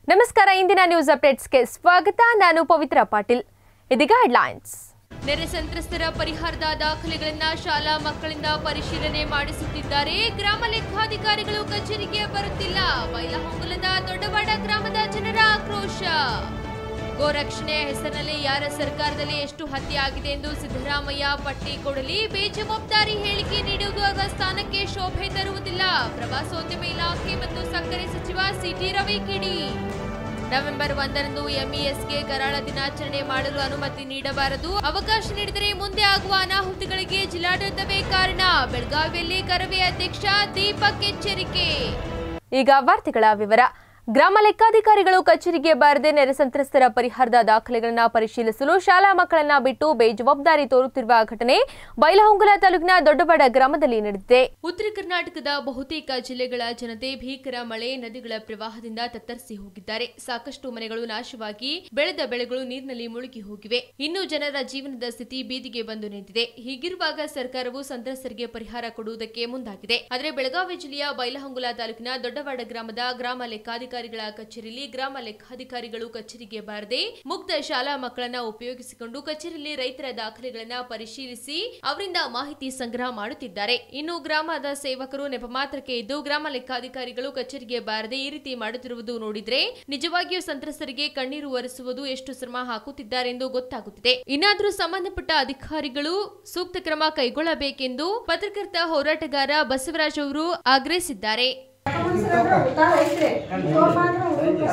ನಮಸ್ಕಾರ ಇಂದಿನ ನ್ಯೂಸ್ ಅಪ್ಡೇಟ್ಸ್ಗೆ ಸ್ವಾಗತ ನಾನು ಪವಿತ್ರ ಪಾಟೀಲ್ ಇದೀಗ ಹೆಡ್ಲೈನ್ಸ್ ನೆರೆ ಸಂತ್ರಸ್ತರ ಪರಿಹಾರದ ದಾಖಲೆಗಳನ್ನ ಶಾಲಾ ಮಕ್ಕಳಿಂದ ಪರಿಶೀಲನೆ ಮಾಡಿಸುತ್ತಿದ್ದಾರೆ ಗ್ರಾಮ ಲೆಕ್ಕಾಧಿಕಾರಿಗಳು ಕಚೇರಿಗೆ ಬರುತ್ತಿಲ್ಲ ಬೈಲಹೊಂಗಲದ ದೊಡ್ಡವಾಡ ಗ್ರಾಮದ ಜನರ ಆಕ್ರೋಶ ಗೋರಕ್ಷಣೆಯ ಹೆಸರಿನಲ್ಲಿ ಯಾರ ಸರ್ಕಾರದಲ್ಲಿ ಎಷ್ಟು ಹತ್ಯೆ ಆಗಿದೆ ಎಂದು ಸಿದ್ದರಾಮಯ್ಯ ಪಟ್ಟಿ ಕೊಡಲಿ ಬೇಜವಾಬ್ದಾರಿ ಹೇಳಿಕೆ ನೀಡುವುದು ಅವರ ಸ್ಥಾನಕ್ಕೆ ಶೋಭೆ ತರುವುದಿಲ್ಲ ಪ್ರವಾಸೋದ್ಯಮ ಇಲಾಖೆ ಮತ್ತು ಸಕ್ಕರೆ ಸಚಿವ ಸಿಟಿ ರವಿ ಕಿಡಿ ನವೆಂಬರ್ ಒಂದರಂದು ಎಂಇಎಸ್ಗೆ ಕರಾಳ ದಿನಾಚರಣೆ ಮಾಡಲು ಅನುಮತಿ ನೀಡಬಾರದು ಅವಕಾಶ ನೀಡಿದರೆ ಮುಂದೆ ಆಗುವ ಅನಾಹುತಗಳಿಗೆ ಜಿಲ್ಲಾಡಳಿತವೇ ಕಾರಣ ಬೆಳಗಾವಿಯಲ್ಲಿ ಕರವೇ ಅಧ್ಯಕ್ಷ ದೀಪಕ್ ಎಚ್ಚರಿಕೆ ಈಗ ವಾರ್ತೆಗಳ ವಿವರ ಗ್ರಾಮ ಲೆಕ್ಕಾಧಿಕಾರಿಗಳು ಕಚೇರಿಗೆ ಬಾರದೆ ನೆರೆ ಸಂತ್ರಸ್ತರ ಪರಿಹಾರದ ದಾಖಲೆಗಳನ್ನು ಪರಿಶೀಲಿಸಲು ಶಾಲಾ ಮಕ್ಕಳನ್ನ ಬಿಟ್ಟು ಬೇಜವಾಬ್ದಾರಿ ತೋರುತ್ತಿರುವ ಘಟನೆ ಬೈಲಹೊಂಗಲ ತಾಲೂಕಿನ ದೊಡ್ಡವಾಡ ಗ್ರಾಮದಲ್ಲಿ ನಡೆದಿದೆ ಉತ್ತರ ಕರ್ನಾಟಕದ ಬಹುತೇಕ ಜಿಲ್ಲೆಗಳ ಜನತೆ ಭೀಕರ ಮಳೆ ನದಿಗಳ ಪ್ರವಾಹದಿಂದ ತತ್ತರಿಸಿ ಹೋಗಿದ್ದಾರೆ ಸಾಕಷ್ಟು ಮನೆಗಳು ನಾಶವಾಗಿ ಬೆಳೆದ ಬೆಳೆಗಳು ನೀರಿನಲ್ಲಿ ಮುಳುಗಿ ಹೋಗಿವೆ ಇನ್ನು ಜನರ ಜೀವನದ ಸ್ಥಿತಿ ಬೀದಿಗೆ ಬಂದು ನಿಂತಿದೆ ಹೀಗಿರುವಾಗ ಸರ್ಕಾರವು ಸಂತ್ರಸ್ತರಿಗೆ ಪರಿಹಾರ ಕೊಡುವುದಕ್ಕೆ ಮುಂದಾಗಿದೆ ಆದರೆ ಬೆಳಗಾವಿ ಜಿಲ್ಲೆಯ ಬೈಲಹೊಂಗಲ ತಾಲೂಕಿನ ದೊಡ್ಡವಾಡ ಗ್ರಾಮದ ಗ್ರಾಮ ಲೆಕ್ಕಾಧಿಕಾರಿಗಳ ಕಚೇರಿಯಲ್ಲಿ ಗ್ರಾಮ ಲೆಕ್ಕಾಧಿಕಾರಿಗಳು ಕಚೇರಿಗೆ ಬಾರದೆ ಮುಗ್ಧ ಶಾಲಾ ಮಕ್ಕಳನ್ನ ಉಪಯೋಗಿಸಿಕೊಂಡು ಕಚೇರಿಯಲ್ಲಿ ರೈತರ ದಾಖಲೆಗಳನ್ನ ಪರಿಶೀಲಿಸಿ ಅವರಿಂದ ಮಾಹಿತಿ ಸಂಗ್ರಹ ಮಾಡುತ್ತಿದ್ದಾರೆ ಇನ್ನು ಗ್ರಾಮದ ಸೇವಕರು ನೆಪ ಮಾತ್ರಕ್ಕೆ ಇದ್ದು ಗ್ರಾಮ ಲೆಕ್ಕಾಧಿಕಾರಿಗಳು ಕಚೇರಿಗೆ ಬಾರದೆ ಈ ರೀತಿ ಮಾಡುತ್ತಿರುವುದು ನೋಡಿದ್ರೆ ನಿಜವಾಗಿಯೂ ಸಂತ್ರಸ್ತರಿಗೆ ಕಣ್ಣೀರು ಒರೆಸುವುದು ಎಷ್ಟು ಶ್ರಮ ಹಾಕುತ್ತಿದ್ದಾರೆಂದು ಗೊತ್ತಾಗುತ್ತಿದೆ ಇನ್ನಾದರೂ ಸಂಬಂಧಪಟ್ಟ ಅಧಿಕಾರಿಗಳು ಸೂಕ್ತ ಕ್ರಮ ಕೈಗೊಳ್ಳಬೇಕೆಂದು ಪತ್ರಕರ್ತ ಹೋರಾಟಗಾರ ಬಸವರಾಜ್ ಅವರು ಆಗ್ರಹಿಸಿದ್ದಾರೆ ಉತ್ತಾರ ಐತ್ರಿ ತೋರ್ ಮಾತ್ರ ಹುಡುಗ್ರು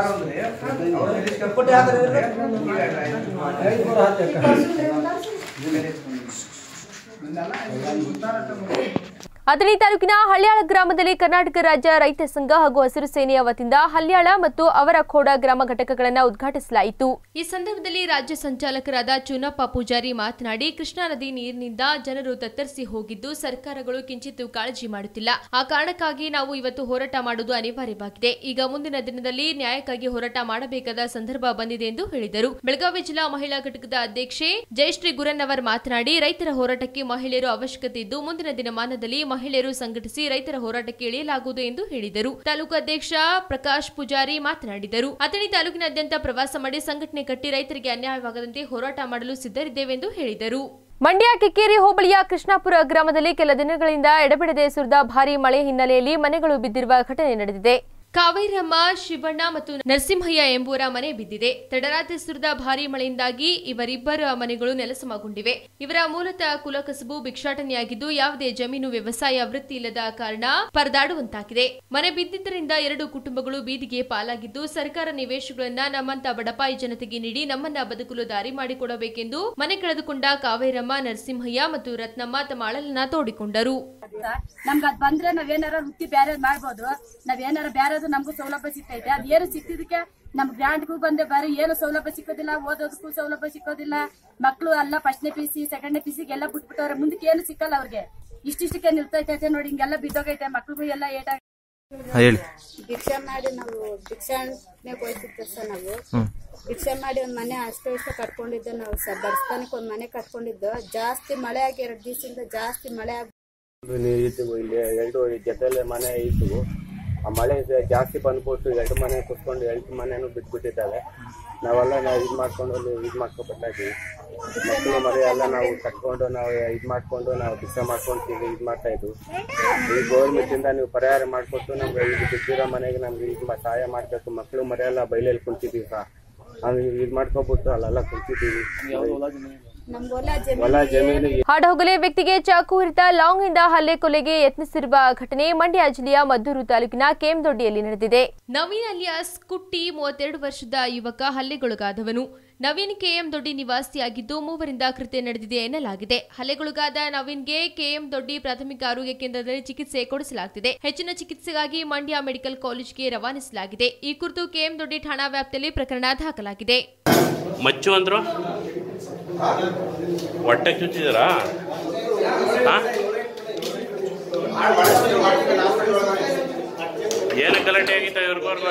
ಅಥಣಿ ತಾಲೂಕಿನ ಹಳ್ಯಾಳ ಗ್ರಾಮದಲ್ಲಿ ಕರ್ನಾಟಕ ರಾಜ್ಯ ರೈತ ಸಂಘ ಹಾಗೂ ಹಸಿರು ಸೇನೆಯ ವತಿಯಿಂದ ಹಳ್ಯಾಳ ಮತ್ತು ಅವರಖೋಡ ಗ್ರಾಮ ಘಟಕಗಳನ್ನು ಉದ್ಘಾಟಿಸಲಾಯಿತು ಈ ಸಂದರ್ಭದಲ್ಲಿ ರಾಜ್ಯ ಸಂಚಾಲಕರಾದ ಚುನಪ್ಪ ಪೂಜಾರಿ ಮಾತನಾಡಿ ಕೃಷ್ಣಾ ನದಿ ನೀರಿನಿಂದ ಜನರು ತತ್ತರಿಸಿ ಹೋಗಿದ್ದು ಸರ್ಕಾರಗಳು ಕಿಂಚಿತ್ತೂ ಕಾಳಜಿ ಮಾಡುತ್ತಿಲ್ಲ ಆ ಕಾರಣಕ್ಕಾಗಿ ನಾವು ಇವತ್ತು ಹೋರಾಟ ಮಾಡುವುದು ಅನಿವಾರ್ಯವಾಗಿದೆ ಈಗ ಮುಂದಿನ ದಿನದಲ್ಲಿ ನ್ಯಾಯಕ್ಕಾಗಿ ಹೋರಾಟ ಮಾಡಬೇಕಾದ ಸಂದರ್ಭ ಬಂದಿದೆ ಎಂದು ಹೇಳಿದರು ಬೆಳಗಾವಿ ಜಿಲ್ಲಾ ಮಹಿಳಾ ಘಟಕದ ಅಧ್ಯಕ್ಷೆ ಜಯಶ್ರೀ ಗುರನ್ನವರ್ ಮಾತನಾಡಿ ರೈತರ ಹೋರಾಟಕ್ಕೆ ಮಹಿಳೆಯರು ಅವಶ್ಯಕತೆ ಇದ್ದು ಮುಂದಿನ ದಿನಮಾನದಲ್ಲಿ ಮಹಿಳೆಯರು ಸಂಘಟಿಸಿ ರೈತರ ಹೋರಾಟಕ್ಕೆ ಇಳಿಯಲಾಗುವುದು ಎಂದು ಹೇಳಿದರು ತಾಲೂಕು ಅಧ್ಯಕ್ಷ ಪ್ರಕಾಶ್ ಪೂಜಾರಿ ಮಾತನಾಡಿದರು ಅಥಣಿ ತಾಲೂಕಿನಾದ್ಯಂತ ಪ್ರವಾಸ ಮಾಡಿ ಸಂಘಟನೆ ಕಟ್ಟಿ ರೈತರಿಗೆ ಅನ್ಯಾಯವಾಗದಂತೆ ಹೋರಾಟ ಮಾಡಲು ಸಿದ್ಧರಿದ್ದೇವೆ ಎಂದು ಹೇಳಿದರು ಮಂಡ್ಯ ಕಿಕ್ಕೇರಿ ಹೋಬಳಿಯ ಕೃಷ್ಣಾಪುರ ಗ್ರಾಮದಲ್ಲಿ ಕೆಲ ದಿನಗಳಿಂದ ಎಡಬಿಡದೆ ಸುರಿದ ಭಾರೀ ಮಳೆ ಹಿನ್ನೆಲೆಯಲ್ಲಿ ಮನೆಗಳು ಬಿದ್ದಿರುವ ಘಟನೆ ನಡೆದಿದೆ ಕಾವೇರಮ್ಮ ಶಿವಣ್ಣ ಮತ್ತು ನರಸಿಂಹಯ್ಯ ಎಂಬುವರ ಮನೆ ಬಿದ್ದಿದೆ ತಡರಾತ್ರಿ ಸುರಿದ ಭಾರೀ ಮಳೆಯಿಂದಾಗಿ ಇವರಿಬ್ಬರ ಮನೆಗಳು ನೆಲಸಮಗೊಂಡಿವೆ ಇವರ ಮೂಲತಃ ಕುಲಕಸಬು ಭಿಕ್ಷಾಟನೆಯಾಗಿದ್ದು ಯಾವುದೇ ಜಮೀನು ವ್ಯವಸಾಯ ವೃತ್ತಿ ಇಲ್ಲದ ಕಾರಣ ಪರದಾಡುವಂತಾಗಿದೆ ಮನೆ ಬಿದ್ದಿದ್ದರಿಂದ ಎರಡು ಕುಟುಂಬಗಳು ಬೀದಿಗೆ ಪಾಲಾಗಿದ್ದು ಸರ್ಕಾರ ನಿವೇಶಗಳನ್ನ ನಮ್ಮಂತ ಬಡಪಾಯಿ ಜನತೆಗೆ ನೀಡಿ ನಮ್ಮನ್ನ ಬದುಕಲು ದಾರಿ ಮಾಡಿಕೊಡಬೇಕೆಂದು ಮನೆ ಕಳೆದುಕೊಂಡ ಕಾವೇರಮ್ಮ ನರಸಿಂಹಯ್ಯ ಮತ್ತು ರತ್ನಮ್ಮ ತಮ್ಮ ಅಳಲನ್ನ ತೋಡಿಕೊಂಡರು ನಮ್ಗ ಅದ್ ಬಂದ್ರೆ ನಾವ್ ಏನಾರ ವೃತ್ತಿ ಬ್ಯಾರೆ ಮಾಡ್ಬೋದು ನಾವ್ ಏನಾರ ಬ್ಯಾರದು ನಮ್ಗೂ ಸೌಲಭ್ಯ ಸಿಗ್ತೈತೆ ಅದ್ ಏನು ಸಿಕ್ತಿದಕ್ಕೆ ನಮ್ ಗ್ರಾಂಟ್ಗೂ ಬಂದೆ ಬೇರೆ ಏನು ಸೌಲಭ್ಯ ಸಿಕ್ಕೋದಿಲ್ಲ ಓದೋದಕ್ಕೂ ಸೌಲಭ್ಯ ಸಿಕ್ಕೋದಿಲ್ಲ ಮಕ್ಳು ಎಲ್ಲ ಫಸ್ಟ್ನೇ ಪಿ ಸಿ ಸೆಕೆಂಡ್ನೇ ಪಿ ಸಿಗೆ ಎಲ್ಲ ಬಿಟ್ಬಿಟ್ಟವ್ರೆ ಮುಂದಕ್ಕೆ ಏನು ಸಿಕ್ಕಲ್ಲ ಅವ್ರಿಗೆ ಇಷ್ಟಿಷ್ಟಕ್ಕೆ ನಿಲ್ತೈತೆ ನೋಡಿ ಹಿಂಗೆಲ್ಲ ಬಿದ್ದೋಗೈತೆ ಮಕ್ಳಿಗೂ ಎಲ್ಲ ಏಟ ಹಾ, ಹೇಳಿ ಭಿಕ್ಷೆ ಮಾಡಿ ನಾವು ಭಿಕ್ಷಾಟನೆ ಹೋಗ್ತಿದ್ದೆ ಸರ್ ನಾವು ಭಿಕ್ಷೆ ಮಾಡಿ ಒಂದ್ ಮನೆ ಅಷ್ಟು ಇಷ್ಟ ಕಟ್ಕೊಂಡಿದ್ದು ನಾವು ಸರ್ ಬರಸ್ತಾನಕ್ಕೆ ಒಂದ್ ಮನೆ ಕಟ್ಕೊಂಡಿದ್ದು ಜಾಸ್ತಿ ಮಳೆ ಆಗಿ ಎರಡು ದಿವಸದಿಂದ ಜಾಸ್ತಿ ಮಳೆ ಆಗಿ ಇತ್ತು ಇಲ್ಲಿ ಎರಡು ಜೊತೆಲೆ ಮನೆ ಇತ್ತು ಆ ಮಳೆ ಜ- ಜಾಸ್ತಿ ಬಂದ್ಬಿಟ್ಟು ಎರಡು ಮನೆ ಕುತ್ಕೊಂಡು ಎರಡು ಮನೆನೂ ಬಿಟ್ಬಿಟ್ಟಿದ್ದಾವೆ ನಾವೆಲ್ಲ ನಾವು ಇದು ಮಾಡ್ಕೊಂಡು ಅಲ್ಲಿ ಇದು ಮಾಡ್ಕೊಬೇಕಾಗಿ ಮಕ್ಕಳು ಮರಿ ಎಲ್ಲ ನಾವು ಕಟ್ಕೊಂಡು ನಾವು ಇದು ಮಾಡ್ಕೊಂಡು ನಾವು ಭಿಕ್ಷೆ ಮಾಡ್ಕೊಂತೀವಿ ಇದು ಮಾಡ್ತಾ ಇದ್ವು ಈ ಗೌರ್ಮೆಂಟ್ ಇಂದ ನೀವು ಪರಿಹಾರ ಮಾಡಿಕೊಟ್ಟು ನಮ್ಗೆ ಇದು ಬಿದ್ದಿರೋ ಮನೆಗೆ ನಮ್ಗೆ ಇದು ಮಾ- ಸಹಾಯ ಮಾಡಬೇಕು ಮಕ್ಕಳು ಮರಿ ಎಲ್ಲ ಬೈಲಲ್ಲಿ ಕುಂತಿದ್ದೀವಿ ಸಹ ನಾವು ಇದು ಮಾಡ್ಕೊಬಿಟ್ಟು ಅಲ್ಲೆಲ್ಲ ಕುಂತಿದ್ದೀವಿ ನಮ್ ಹೊಲ ಜಮೀನು ಹೊಲ ಜಮೀನು ಹಾಡಹೊಗಲೆ ವ್ಯಕ್ತಿಗೆ ಚಾಕು ಇರಿತ ಲಾಂಗ್ ಇಂದ ಹಲ್ಲೆ ಕೊಲೆಗೆ ಯತ್ನಿಸಿರುವ ಘಟನೆ ಮಂಡ್ಯ ಜಿಲ್ಲೆಯ ಮದ್ದೂರು ತಾಲೂಕಿನ ಕೇಮ್ದೊಡ್ಡಿಯಲ್ಲಿ ನಡೆದಿದೆ ನವೀನ್ ಅಲಿಯಾಸ್ ಕುಟ್ಟಿ ಮೂವತ್ತೆರಡು ವರ್ಷದ ಯುವಕ ಹಲ್ಲೆಗೊಳಗಾದವನು ನವೀನ್ ಕೆಎಂ ದೊಡ್ಡಿ ನಿವಾಸಿಯಾಗಿದ್ದು ಮೂವರಿಂದ ಕೃತ್ಯ ನಡೆದಿದೆ ಎನ್ನಲಾಗಿದೆ ಹಲ್ಲೆಗೊಳಗಾದ ನವೀನ್ಗೆ ಕೆಎಂ ದೊಡ್ಡಿ ಪ್ರಾಥಮಿಕ ಆರೋಗ್ಯ ಕೇಂದ್ರದಲ್ಲಿ ಚಿಕಿತ್ಸೆ ಕೊಡಿಸಲಾಗುತ್ತಿದೆ ಹೆಚ್ಚಿನ ಚಿಕಿತ್ಸೆಗಾಗಿ ಮಂಡ್ಯ ಮೆಡಿಕಲ್ ಕಾಲೇಜ್ಗೆ ರವಾನಿಸಲಾಗಿದೆ ಈ ಕುರಿತು ಕೆಎಂ ದೊಡ್ಡಿ ಠಾಣಾ ವ್ಯಾಪ್ತಿಯಲ್ಲಿ ಪ್ರಕರಣ ದಾಖಲಾಗಿದೆ ಮಚ್ಚು ಅಂದ್ರು ಹೊಟ್ಟೆ ಚುಚ್ಚಿದಾರಾ ಹಾಂ ಏನು ಗಲಾಟೆ ಆಗಿತ್ತ ಇವ್ರಿಗೋರ್ಗ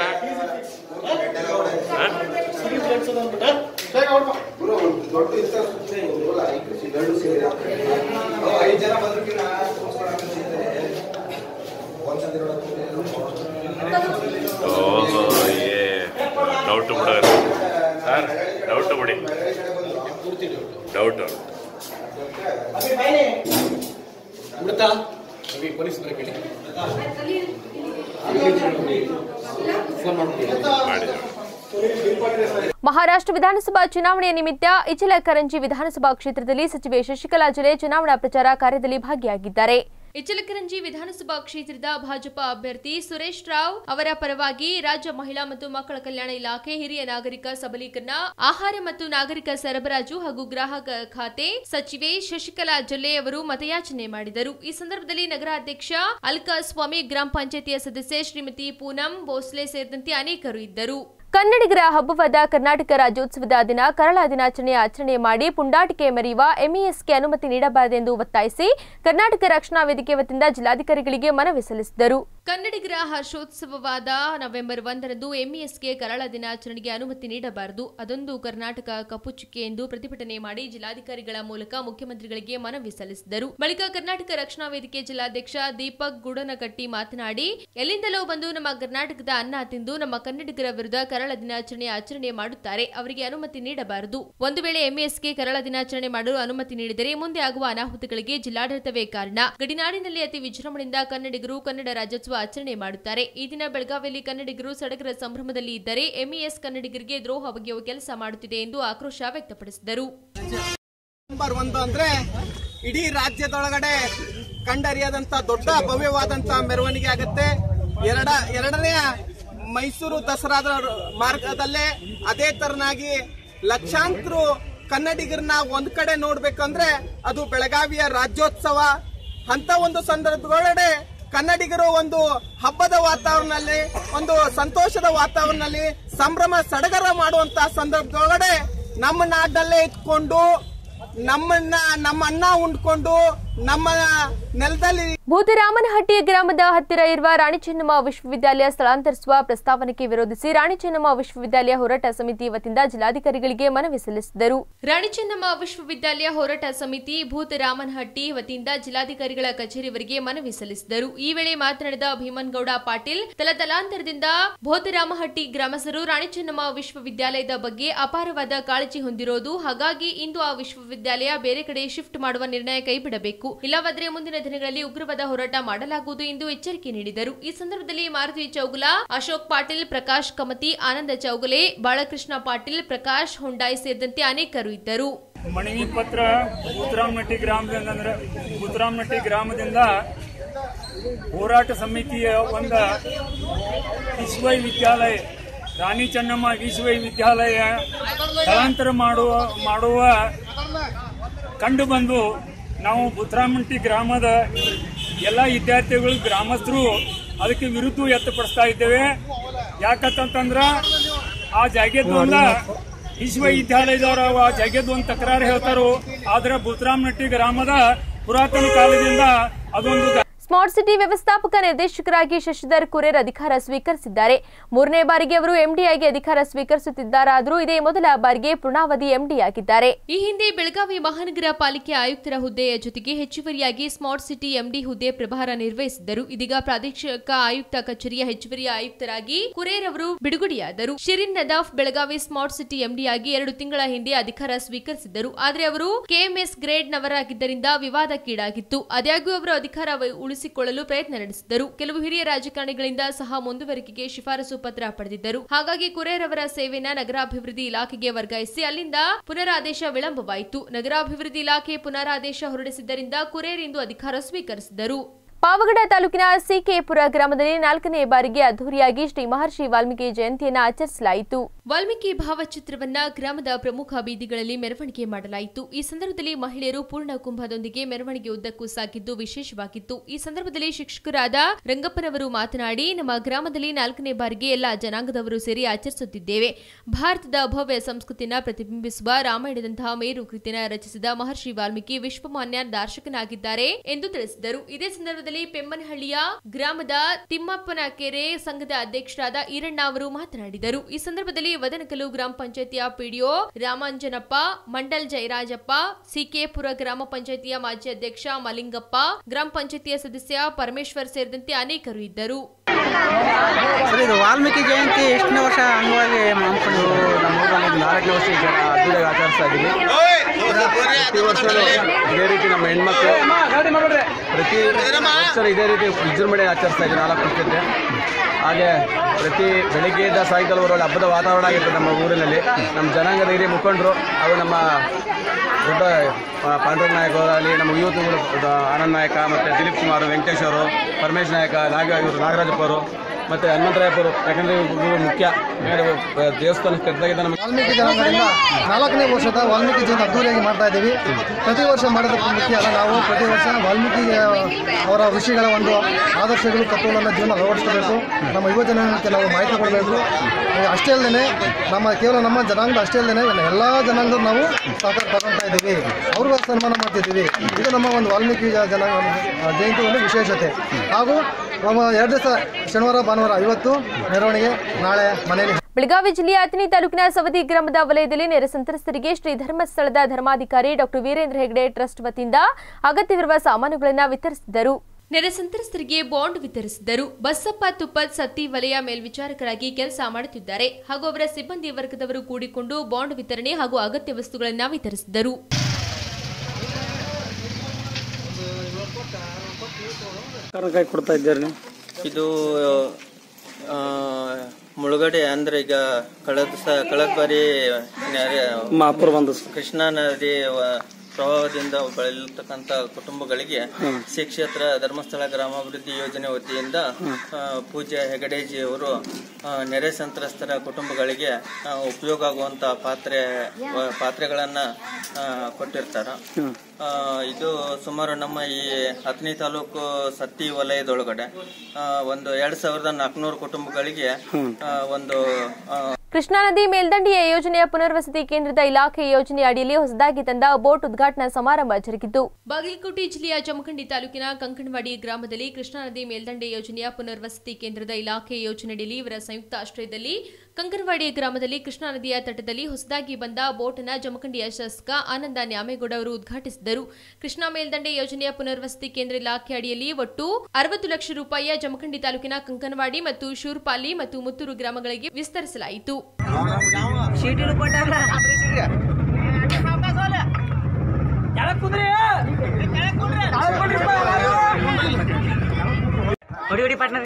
ಓಹೋ ಏ ಡೌಟ್ ಬಿಡೋರು ಸರ್ ಡೌಟ್ ಬಿಡಿ ಡೌಟ್ ಬಿಡುತ್ತಾ ರವಿ ಪೊಲೀಸ್ ಬರಕ್ಕೆ ಹೇಳಿ ಫೋನ್ ಮಾಡ್ಬಿಡಿ ಮಾಡಿ ಮಹಾರಾಷ್ಟ್ರ ವಿಧಾನಸಭಾ ಚುನಾವಣೆಯ ನಿಮಿತ್ತ ಇಚಲಕರಂಜಿ ವಿಧಾನಸಭಾ ಕ್ಷೇತ್ರದಲ್ಲಿ ಸಚಿವೆ ಶಶಿಕಲಾ ಜೊಲ್ಲೆ ಚುನಾವಣಾ ಪ್ರಚಾರ ಕಾರ್ಯದಲ್ಲಿ ಭಾಗಿಯಾಗಿದ್ದಾರೆ ಇಚಲಕರಂಜಿ ವಿಧಾನಸಭಾ ಕ್ಷೇತ್ರದ ಭಾಜಪಾ ಅಭ್ಯರ್ಥಿ ಸುರೇಶ್ ರಾವ್ ಅವರ ಪರವಾಗಿ ರಾಜ್ಯ ಮಹಿಳಾ ಮತ್ತು ಮಕ್ಕಳ ಕಲ್ಯಾಣ ಇಲಾಖೆ ಹಿರಿಯ ನಾಗರಿಕ ಸಬಲೀಕರಣ ಆಹಾರ ಮತ್ತು ನಾಗರಿಕ ಸರಬರಾಜು ಹಾಗೂ ಗ್ರಾಹಕ ಖಾತೆ ಸಚಿವೆ ಶಶಿಕಲಾ ಜೊಲ್ಲೆ ಅವರು ಮತಯಾಚನೆ ಮಾಡಿದರು ಈ ಸಂದರ್ಭದಲ್ಲಿ ನಗರಾಧ್ಯಕ್ಷ ಅಲ್ಕಾ ಸ್ವಾಮಿ ಗ್ರಾಮ ಪಂಚಾಯತಿಯ ಸದಸ್ಯೆ ಶ್ರೀಮತಿ ಪೂನಂ ಭೋಸ್ಲೆ ಸೇರಿದಂತೆ ಅನೇಕರು ಇದ್ದರು ಕನ್ನಡಿಗರ ಹಬ್ಬವಾದ ಕರ್ನಾಟಕ ರಾಜ್ಯೋತ್ಸವದ ದಿನ ಕರಾಳ ದಿನಾಚರಣೆ ಆಚರಣೆ ಮಾಡಿ ಪುಂಡಾಟಿಕೆ ಮೆರೆಯುವ ಎಂಇಎಸ್ಗೆ ಅನುಮತಿ ನೀಡಬಾರದೆಂದು ಒತ್ತಾಯಿಸಿ ಕರ್ನಾಟಕ ರಕ್ಷಣಾ ವೇದಿಕೆ ವತಿಯಿಂದ ಜಿಲ್ಲಾಧಿಕಾರಿಗಳಿಗೆ ಮನವಿ ಸಲ್ಲಿಸಿದರು ಕನ್ನಡಿಗರ ಹರ್ಷೋತ್ಸವವಾದ ನವೆಂಬರ್ ಒಂದರಂದು ಎಂಇಎಸ್ಗೆ ಕರಾಳ ದಿನಾಚರಣೆಗೆ ಅನುಮತಿ ನೀಡಬಾರದು ಅದೊಂದು ಕರ್ನಾಟಕ ಕಪ್ಪು ಚುಕ್ಕೆ ಎಂದು ಪ್ರತಿಭಟನೆ ಮಾಡಿ ಜಿಲ್ಲಾಧಿಕಾರಿಗಳ ಮೂಲಕ ಮುಖ್ಯಮಂತ್ರಿಗಳಿಗೆ ಮನವಿ ಸಲ್ಲಿಸಿದರು ಬಳಿಕ ಕರ್ನಾಟಕ ರಕ್ಷಣಾ ವೇದಿಕೆ ಜಿಲ್ಲಾಧ್ಯಕ್ಷ ದೀಪಕ್ ಗುಡನಕಟ್ಟಿ ಮಾತನಾಡಿ ಎಲ್ಲಿಂದಲೋ ಬಂದು ನಮ್ಮ ಕರ್ನಾಟಕದ ಅನ್ನ ತಿಂದು ನಮ್ಮ ಕನ್ನಡಿಗರ ವಿರುದ್ಧ ಕರಾಳ ದಿನಾಚರಣೆ ಆಚರಣೆ ಮಾಡುತ್ತಾರೆ ಅವರಿಗೆ ಅನುಮತಿ ನೀಡಬಾರದು ಒಂದು ವೇಳೆ ಎಂಎಸ್ಗೆ ಕರಾಳ ದಿನಾಚರಣೆ ಮಾಡಲು ಅನುಮತಿ ನೀಡಿದರೆ ಮುಂದೆ ಆಗುವ ಅನಾಹುತಗಳಿಗೆ ಜಿಲ್ಲಾಡಳಿತವೇ ಕಾರಣ ಗಡಿನಾಡಿನಲ್ಲಿ ಅತಿ ವಿಜೃಂಭಣೆಯಿಂದ ಕನ್ನಡಿಗರು ಕನ್ನಡ ರಾಜ್ಯೋತ್ಸವ ಆಚರಣೆ ಮಾಡುತ್ತಾರೆ ಈ ದಿನ ಬೆಳಗಾವಿಯಲ್ಲಿ ಕನ್ನಡಿಗರು ಸಡಗರ ಸಂಭ್ರಮದಲ್ಲಿ ಇದ್ದರೆ ಎಂಇಎಸ್ ಕನ್ನಡಿಗರಿಗೆ ದ್ರೋಹ ಬಗೆಯುವ ಕೆಲಸ ಮಾಡುತ್ತಿದೆ ಎಂದು ಆಕ್ರೋಶ ವ್ಯಕ್ತಪಡಿಸಿದರು ನಂಬರ್ ಒಂದು ಅಂದ್ರೆ ಇಡೀ ರಾಜ್ಯದೊಳಗಡೆ ಕಂಡರಿಯದಂತ ದೊಡ್ಡ ಭವ್ಯವಾದಂತ ಮೆರವಣಿಗೆ ಆಗುತ್ತೆ ಎರಡ ಎರಡನೆಯ ಮೈಸೂರು ದಸರಾದ ಮಾರ್ಗದಲ್ಲೇ ಅದೇ ತರನಾಗಿ ಲಕ್ಷಾಂತರ ಕನ್ನಡಿಗರನ್ನ ಒಂದ್ ಕಡೆ ನೋಡ್ಬೇಕಂದ್ರೆ ಅದು ಬೆಳಗಾವಿಯ ರಾಜ್ಯೋತ್ಸವ ಅಂತ ಒಂದು ಸಂದರ್ಭದೊಳಗಡೆ ಕನ್ನಡಿಗರು ಒಂದು ಹಬ್ಬದ ವಾತಾವರಣದಲ್ಲಿ ಒಂದು ಸಂತೋಷದ ವಾತಾವರಣದಲ್ಲಿ ಸಂಭ್ರಮ ಸಡಗರ ಮಾಡುವಂತ ಸಂದರ್ಭದೊಳಗಡೆ ನಮ್ಮ ನಾಡಲ್ಲೇ ಇಟ್ಕೊಂಡು ನಮ್ಮನ್ನ ನಮ್ಮ ಅನ್ನ ಉಂಡ್ಕೊಂಡು ನಮ್ಮ ನೆಲದಲ್ಲಿ ಭೂತರಾಮನಹಟ್ಟಿ ಗ್ರಾಮದ ಹತ್ತಿರ ಇರುವ ರಾಣಿ ಚೆನ್ನಮ್ಮ ವಿಶ್ವವಿದ್ಯಾಲಯ ಸ್ಥಳಾಂತರಿಸುವ ಪ್ರಸ್ತಾವನೆಗೆ ವಿರೋಧಿಸಿ ರಾಣಿ ಚೆನ್ನಮ್ಮ ವಿಶ್ವವಿದ್ಯಾಲಯ ಹೋರಾಟ ಸಮಿತಿ ವತಿಯಿಂದ ಜಿಲ್ಲಾಧಿಕಾರಿಗಳಿಗೆ ಮನವಿ ಸಲ್ಲಿಸಿದರು ರಾಣಿ ಚೆನ್ನಮ್ಮ ವಿಶ್ವವಿದ್ಯಾಲಯ ಹೋರಾಟ ಸಮಿತಿ ಭೂತರಾಮನಹಟ್ಟಿ ವತಿಯಿಂದ ಜಿಲ್ಲಾಧಿಕಾರಿಗಳ ಕಚೇರಿವರೆಗೆ ಮನವಿ ಸಲ್ಲಿಸಿದರು ಈ ವೇಳೆ ಮಾತನಾಡಿದ ಭೀಮನ್ಗೌಡ ಪಾಟೀಲ್ ತಲತಲಾಂತರದಿಂದ ಭೂತರಾಮಹಟ್ಟಿ ಗ್ರಾಮಸ್ಥರು ರಾಣಿ ಚೆನ್ನಮ್ಮ ವಿಶ್ವವಿದ್ಯಾಲಯದ ಬಗ್ಗೆ ಅಪಾರವಾದ ಕಾಳಜಿ ಹೊಂದಿರೋದು ಹಾಗಾಗಿ ಇಂದು ಆ ವಿಶ್ವವಿದ್ಯಾಲಯ ಬೇರೆ ಕಡೆ ಶಿಫ್ಟ್ ಮಾಡುವ ನಿರ್ಣಯ ಕೈಬಿಡಬೇಕು ಇಲ್ಲವಾದರೆ ಮುಂದಿನ ದಿನಗಳಲ್ಲಿ ಉಗ್ರವಾದ ಹೋರಾಟ ಮಾಡಲಾಗುವುದು ಎಂದು ಎಚ್ಚರಿಕೆ ನೀಡಿದರು ಈ ಸಂದರ್ಭದಲ್ಲಿ ಮಾರುತಿ ಚೌಗುಲ ಅಶೋಕ್ ಪಾಟೀಲ್ ಪ್ರಕಾಶ್ ಕಮತಿ ಆನಂದ ಚೌಗುಲೆ ಬಾಳಕೃಷ್ಣ ಪಾಟೀಲ್ ಪ್ರಕಾಶ್ ಹೊಂಡಾಯ್ ಸೇರಿದಂತೆ ಅನೇಕರು ಇದ್ದರು ಮನವಿ ಪತ್ರ ಭೂತರಾಮನಟ್ಟಿ ಗ್ರಾಮದಿಂದ ಅಂದ್ರೆ ಭೂತರಾಮನಟ್ಟಿ ಗ್ರಾಮದಿಂದ ಹೋರಾಟ ಸಮಿತಿಯ ಒಂದು ವಿಶ್ವವಿದ್ಯಾಲಯ ರಾಣಿ ಚೆನ್ನಮ್ಮ ವಿಶ್ವವಿದ್ಯಾಲಯ ಸ್ಥಳಾಂತರ ಮಾಡುವ ಮಾಡುವ ಕಂಡು ಬಂದು ನಾವು ಭೂತರಾಮನಟ್ಟಿ ಗ್ರಾಮದ ಎಲ್ಲ ವಿದ್ಯಾರ್ಥಿಗಳು ಗ್ರಾಮಸ್ಥರು ಅದಕ್ಕೆ ವಿರುದ್ಧ ವ್ಯಕ್ತಪಡಿಸ್ತಾ ಇದ್ದೇವೆ ಯಾಕಂತಂದ್ರ ಆ ಜಾಗದ್ದು ಒಂದ ವಿಶ್ವವಿದ್ಯಾಲಯದವರು ಆ ಜಾಗದ್ದು ಒಂದು ತಕರಾರು ಹೇಳ್ತಾರೋ ಆದ್ರೆ ಭೂತರಾಮನಟ್ಟಿ ಗ್ರಾಮದ ಪುರಾತನ ಕಾಲದಿಂದ ಅದೊಂದು ಗ- ಸ್ಮಾರ್ಟ್ ಸಿಟಿ ವ್ಯವಸ್ಥಾಪಕ ನಿರ್ದೇಶಕರಾಗಿ ಶಶಿಧರ್ ಕುರೇರ್ ಅಧಿಕಾರ ಸ್ವೀಕರಿಸಿದ್ದಾರೆ ಮೂರನೇ ಬಾರಿಗೆ ಅವರು ಎಂಡಿಯಾಗಿ ಅಧಿಕಾರ ಸ್ವೀಕರಿಸುತ್ತಿದ್ದಾರಾದರೂ ಇದೇ ಮೊದಲ ಬಾರಿಗೆ ಪೂರ್ಣಾವಧಿ ಎಂಡಿಯಾಗಿದ್ದಾರೆ ಈ ಹಿಂದೆ ಬೆಳಗಾವಿ ಮಹಾನಗರ ಪಾಲಿಕೆ ಆಯುಕ್ತರ ಹುದ್ದೆಯ ಜೊತೆಗೆ ಹೆಚ್ಚುವರಿಯಾಗಿ ಸ್ಮಾರ್ಟ್ ಸಿಟಿ ಎಂಡಿ ಹುದ್ದೆ ಪ್ರಭಾರ ನಿರ್ವಹಿಸಿದ್ದರು ಇದೀಗ ಪ್ರಾದೇಶಿಕ ಆಯುಕ್ತ ಕಚೇರಿಯ ಹೆಚ್ಚುವರಿ ಆಯುಕ್ತರಾಗಿ ಕುರೇರ್ ಅವರು ಬಿಡುಗಡೆಯಾದರು ಶಿರಿನ್ ನದಾಫ್ ಬೆಳಗಾವಿ ಸ್ಮಾರ್ಟ್ ಸಿಟಿ ಎಂಡಿಯಾಗಿ ಎರಡು ತಿಂಗಳ ಹಿಂದೆ ಅಧಿಕಾರ ಸ್ವೀಕರಿಸಿದ್ದರು ಆದರೆ ಅವರು ಕೆಎಂಎಸ್ ಗ್ರೇಡ್ ನವರಾಗಿದ್ದರಿಂದ ವಿವಾದಕ್ಕೀಡಾಗಿತ್ತು ಆದಾಗ್ಯೂ ಅವರು ಅಧಿಕಾರ ವ- ಉಳಿಸಿಕೊಳ್ಳಲು ಪ್ರಯತ್ನ ನಡೆಸಿದ್ದರು ಕೆಲವು ಹಿರಿಯ ರಾಜಕಾರಣಿಗಳಿಂದ ಸಹ ಮುಂದುವರಿಕೆಗೆ ಶಿಫಾರಸು ಪತ್ರ ಪಡೆದಿದ್ದರು ಹಾಗಾಗಿ ಕುರೇರ್ ಅವರ ಸೇವೆನ ನಗರಾಭಿವೃದ್ಧಿ ಇಲಾಖೆಗೆ ವರ್ಗಾಯಿಸಿ ಅಲ್ಲಿಂದ ಪುನರಾದೇಶ ವಿಳಂಬವಾಯಿತು ನಗರಾಭಿವೃದ್ಧಿ ಇಲಾಖೆ ಪುನರಾದೇಶ ಹೊರಡಿಸಿದ್ದರಿಂದ ಕುರೇರ್ ಇಂದು ಅಧಿಕಾರ ಸ್ವೀಕರಿಸಿದರು ಪಾವಗಡ ತಾಲೂಕಿನ ಸಿಕೆಪುರ ಗ್ರಾಮದಲ್ಲಿ ನಾಲ್ಕನೇ ಬಾರಿಗೆ ಅದ್ದೂರಿಯಾಗಿ ಶ್ರೀ ಮಹರ್ಷಿ ವಾಲ್ಮೀಕಿ ಜಯಂತಿಯನ್ನು ಆಚರಿಸಲಾಯಿತು ವಾಲ್ಮೀಕಿ ಭಾವಚಿತ್ರವನ್ನ ಗ್ರಾಮದ ಪ್ರಮುಖ ಬೀದಿಗಳಲ್ಲಿ ಮೆರವಣಿಗೆ ಮಾಡಲಾಯಿತು ಈ ಸಂದರ್ಭದಲ್ಲಿ ಮಹಿಳೆಯರು ಪೂರ್ಣ ಕುಂಭದೊಂದಿಗೆ ಮೆರವಣಿಗೆ ಉದ್ದಕ್ಕೂ ಸಾಗಿದ್ದು ವಿಶೇಷವಾಗಿತ್ತು ಈ ಸಂದರ್ಭದಲ್ಲಿ ಶಿಕ್ಷಕರಾದ ರಂಗಪ್ಪನವರು ಮಾತನಾಡಿ ನಮ್ಮ ಗ್ರಾಮದಲ್ಲಿ ನಾಲ್ಕನೇ ಬಾರಿಗೆ ಎಲ್ಲ ಜನಾಂಗದವರು ಸೇರಿ ಆಚರಿಸುತ್ತಿದ್ದೇವೆ ಭಾರತದ ಭವ್ಯ ಸಂಸ್ಕೃತಿಯನ್ನ ಪ್ರತಿಬಿಂಬಿಸುವ ರಾಮಾಯಣದಂತಹ ಮೇರು ಕೃತಿನ ರಚಿಸಿದ ಮಹರ್ಷಿ ವಾಲ್ಮೀಕಿ ವಿಶ್ವಮಾನ್ಯ ದಾರ್ಶಕನಾಗಿದ್ದಾರೆ ಎಂದು ತಿಳಿಸಿದರು ಇದೇ ಸಂದರ್ಭದಲ್ಲಿ ಪೆಮ್ಮನಹಳ್ಳಿಯ ಗ್ರಾಮದ ತಿಮ್ಮಪ್ಪನ ಕೆರೆ ಸಂಘದ ಅಧ್ಯಕ್ಷರಾದ ಈರಣ್ಣ ಅವರು ಮಾತನಾಡಿದರು ಈ ಸಂದರ್ಭದಲ್ಲಿ ವದನಕಲು ಗ್ರಾಮ ಪಂಚಾಯತಿಯ ಪಿಡಿಒ ರಾಮಾಂಜನಪ್ಪ ಮಂಡಲ್ ಜಯರಾಜಪ್ಪ ಸಿಕೆಪುರ ಗ್ರಾಮ ಪಂಚಾಯತಿಯ ಮಾಜಿ ಅಧ್ಯಕ್ಷ ಮಲಿಂಗಪ್ಪ ಗ್ರಾಮ ಪಂಚಾಯತಿಯ ಸದಸ್ಯ ಪರಮೇಶ್ವರ್ ಸೇರಿದಂತೆ ಅನೇಕರು ಇದ್ದರು ಸರ್ ಇದು ವಾಲ್ಮೀಕಿ ಜಯಂತಿ ಎಷ್ಟನೇ ವರ್ಷ ಅಂಗವಾಗಿ ಮಾಡ್ಕೊಂಡು ನಾಲ್ಕನೇ ವರ್ಷ ಈಗ ಅದ್ದೂರಿಯಾಗಿ ಆಚರಿಸ್ತಾ ಇದ್ದೀವಿ ಪ್ರತಿ ವರ್ಷನೂ ಇದೇ ರೀತಿ ನಮ್ಮ ಹೆಣ್ಮಕ್ಳು ಪ್ರತಿ ವರ್ಷ ಇದೇ ರೀತಿ ವಿಜೃಂಭಣೆ ಆಚರಿಸ್ತಾ ಇದ್ದೀವಿ ನಾಲ್ಕು ವರ್ಷಕ್ಕೆ ಹಾಗೆ ಪ್ರತಿ ಬೆಳಿಗ್ಗೆಯಿಂದ ಸಾಯಂಕಾಲವರೆಗೆ ಹಬ್ಬದ ವಾತಾವರಣ ಆಗಿರ್ತದೆ ನಮ್ಮ ಊರಿನಲ್ಲಿ ನಮ್ಮ ಜನಾಂಗದ ಹಿರಿಯ ಮುಖಂಡರು ಹಾಗೂ ನಮ್ಮ ದೊಡ್ಡ ಆ, ಪಾಂಡುರಂಗ ನಾಯಕ್ ಅವರಲ್ಲಿ ನಮ್ಮ ಯುವಕರು ಆನಂದ್ ನಾಯಕ ಮತ್ತು ದಿಲೀಪ್ ಕುಮಾರ್ ವೆಂಕಟೇಶ್ ಅವರು ಪರಮೇಶ್ ನಾಯಕ ನಾಗ ಇವರು ನಾಗರಾಜಪ್ಪ ಅವರು ಮತ್ತು ಹನುಮಂತರಾಯಪ್ಪ ಅವರು ಯಾಕಂದರೆ ಇವರು ಮುಖ್ಯ ಯಾಕಂದ್ರೆ ದೇವಸ್ಥಾನ ಕಟ್ಟಿದಾಗಿದ್ದ ನಮ್ಮ ವಾಲ್ಮೀಕಿ ಜನಾಂಗದಿಂದ ನಾಲ್ಕನೇ ವರ್ಷದ ವಾಲ್ಮೀಕಿ ಜಯಂತಿ ಅದ್ದೂರಿಯಾಗಿ ಮಾಡ್ತಾ ಇದ್ದೀವಿ ಪ್ರತಿ ವರ್ಷ ಮಾಡೋದಕ್ಕೆ ಮುಖ್ಯ ಅಲ್ಲ ನಾವು ಪ್ರತಿ ವರ್ಷ ವಾಲ್ಮೀಕಿ ಅವರ ಋಷಿಗಳ ಒಂದು ಆದರ್ಶಗಳು ತತ್ವಗಳನ್ನು ಜೀವನ ಅಳವಡಿಸಬೇಕು ನಮ್ಮ ಯುವ ಜನಾಂಗಕ್ಕೆ ನಾವು ಮಾಹಿತಿ ಕೊಡಬೇಕು ಅಷ್ಟೇ ಅಲ್ಲದೆ ನಮ್ಮ ಕೇವಲ ನಮ್ಮ ಜನಾಂಗದ ಅಷ್ಟೇ ಅಲ್ಲದೆ ಎಲ್ಲ ಜನಾಂಗದ ನಾವು ಸಹಕಾರ ತಗೊಳ್ತಾ ಇದ್ದೀವಿ ಅವ್ರಿಗೂ ಸನ್ಮಾನ ಮಾಡ್ತಿದ್ದೀವಿ ಇದು ನಮ್ಮ ಒಂದು ವಾಲ್ಮೀಕಿ ಜನಾಂಗ ಜಯಂತಿ ಒಂದು ವಿಶೇಷತೆ ಹಾಗೂ ನಮ್ಮ ಎರಡು ದಿವಸ ಶನಿವಾರ ಭಾನುವಾರ ಇವತ್ತು ಮೆರವಣಿಗೆ ನಾಳೆ ಮನೆಯಲ್ಲಿ ಬೆಳಗಾವಿ ಜಿಲ್ಲೆಯ ಅಥಣಿ ತಾಲೂಕಿನ ಸವದಿ ಗ್ರಾಮದ ವಲಯದಲ್ಲಿ ನೆರೆ ಸಂತ್ರಸ್ತರಿಗೆ ಶ್ರೀ ಧರ್ಮಸ್ಥಳದ ಧರ್ಮಾಧಿಕಾರಿ ಡಾಕ್ಟರ್ ವೀರೇಂದ್ರ ಹೆಗ್ಡೆ ಟ್ರಸ್ಟ್ ವತಿಯಿಂದ ಅಗತ್ಯವಿರುವ ಸಾಮಾನುಗಳನ್ನು ವಿತರಿಸಿದರು ನೆರೆ ಸಂತ್ರಸ್ತರಿಗೆ ಬಾಂಡ್ ವಿತರಿಸಿದರು ಬಸಪ್ಪ ತುಪ್ಪದ್ ಸತ್ತಿ ವಲಯ ಮೇಲ್ವಿಚಾರಕರಾಗಿ ಕೆಲಸ ಮಾಡುತ್ತಿದ್ದಾರೆ ಹಾಗೂ ಅವರ ಸಿಬ್ಬಂದಿ ವರ್ಗದವರು ಕೂಡಿಕೊಂಡು ಬಾಂಡ್ ವಿತರಣೆ ಹಾಗೂ ಅಗತ್ಯ ವಸ್ತುಗಳನ್ನು ವಿತರಿಸಿದರು ಕೈ ಕೊಡ್ತಾ ಇದ್ದಾರೆ ನೀವು ಇದು ಆ, ಮುಳುಗಡೆ ಅಂದ್ರೆ ಈಗ ಕಳೆದ ಸ ಕಳೆದ ಬಾರಿ ನ್ಯಾಯ- ಮಹಾಪುರ ಬಂದ ಕೃಷ್ಣಾ ನದಿ ವ- ಪ್ರವಾಹದಿಂದ ಬಳಲಿರ್ತಕ್ಕಂಥ ಕುಟುಂಬಗಳಿಗೆ ಶ್ರೀ ಕ್ಷೇತ್ರ ಧರ್ಮಸ್ಥಳ ಗ್ರಾಮಾಭಿವೃದ್ಧಿ ಯೋಜನೆ ವತಿಯಿಂದ ಆ, ಪೂಜ್ಯ ಹೆಗಡೇಜಿ ಅವರು ಆ, ನೆರೆ ಸಂತ್ರಸ್ತರ ಕುಟುಂಬಗಳಿಗೆ ಆ, ಉಪಯೋಗ ಆಗುವಂತ ಪಾತ್ರೆ ವ- ಪಾತ್ರೆಗಳನ್ನ ಆ, ಕೊಟ್ಟಿರ್ತಾರ ಆ, ಇದು ಸುಮಾರು ನಮ್ಮ ಈ ಹತ್ತನೇ ತಾಲೂಕು ಸತ್ತಿ ವಲಯದೊಳಗಡೆ ಆ, ಒಂದು ಎರಡ್ ಸಾವಿರದ ನಾಲ್ಕುನೂರು ಕುಟುಂಬಗಳಿಗೆ ಆ, ಒಂದು ಆ, ಕೃಷ್ಣಾ ನದಿ ಮೇಲ್ದಂಡೆಯ ಯೋಜನೆಯ ಪುನರ್ವಸತಿ ಕೇಂದ್ರದ ಇಲಾಖೆ ಯೋಜನೆ ಅಡಿಯಲ್ಲಿ ಹೊಸದಾಗಿ ತಂದ ಬೋಟ್ ಉದ್ಘಾಟನಾ ಸಮಾರಂಭ ಜರುಗಿತು ಬಾಗಲಕೋಟೆ ಜಿಲ್ಲೆಯ ಜಮಖಂಡಿ ತಾಲೂಕಿನ ಕಂಕಣವಾಡಿ ಗ್ರಾಮದಲ್ಲಿ ಕೃಷ್ಣಾ ನದಿ ಮೇಲ್ದಂಡೆ ಯೋಜನೆಯ ಪುನರ್ವಸತಿ ಕೇಂದ್ರದ ಇಲಾಖೆ ಯೋಜನೆಯಡಿಯಲ್ಲಿ ಇವರ ಸಂಯುಕ್ತ ಆಶ್ರಯದಲ್ಲಿ ಕಂಕನವಾಡಿ ಗ್ರಾಮದಲ್ಲಿ ಕೃಷ್ಣಾ ನದಿಯ ತಟದಲ್ಲಿ ಹೊಸದಾಗಿ ಬಂದ ಬೋಟ್ನ ಜಮಖಂಡಿಯ ಶಾಸಕ ಆನಂದ ನ್ಯಾಮೇಗೌಡ ಅವರು ಉದ್ಘಾಟಿಸಿದರು ಕೃಷ್ಣಾ ಮೇಲ್ದಂಡೆ ಯೋಜನೆಯ ಪುನರ್ವಸತಿ ಕೇಂದ್ರ ಇಲಾಖೆ ಅಡಿಯಲ್ಲಿ ಒಟ್ಟು ಅರವತ್ತು ಲಕ್ಷ ರೂಪಾಯಿಯ ಜಮಖಂಡಿ ತಾಲೂಕಿನ ಕಂಕನವಾಡಿ ಮತ್ತು ಶೂರ್ಪಾಲಿ ಮತ್ತು ಮುತ್ತೂರು ಗ್ರಾಮಗಳಿಗೆ ವಿಸ್ತರಿಸಲಾಯಿತು ಹೊಡಿ ಹೊಡಿ ಪಾಟ್ನ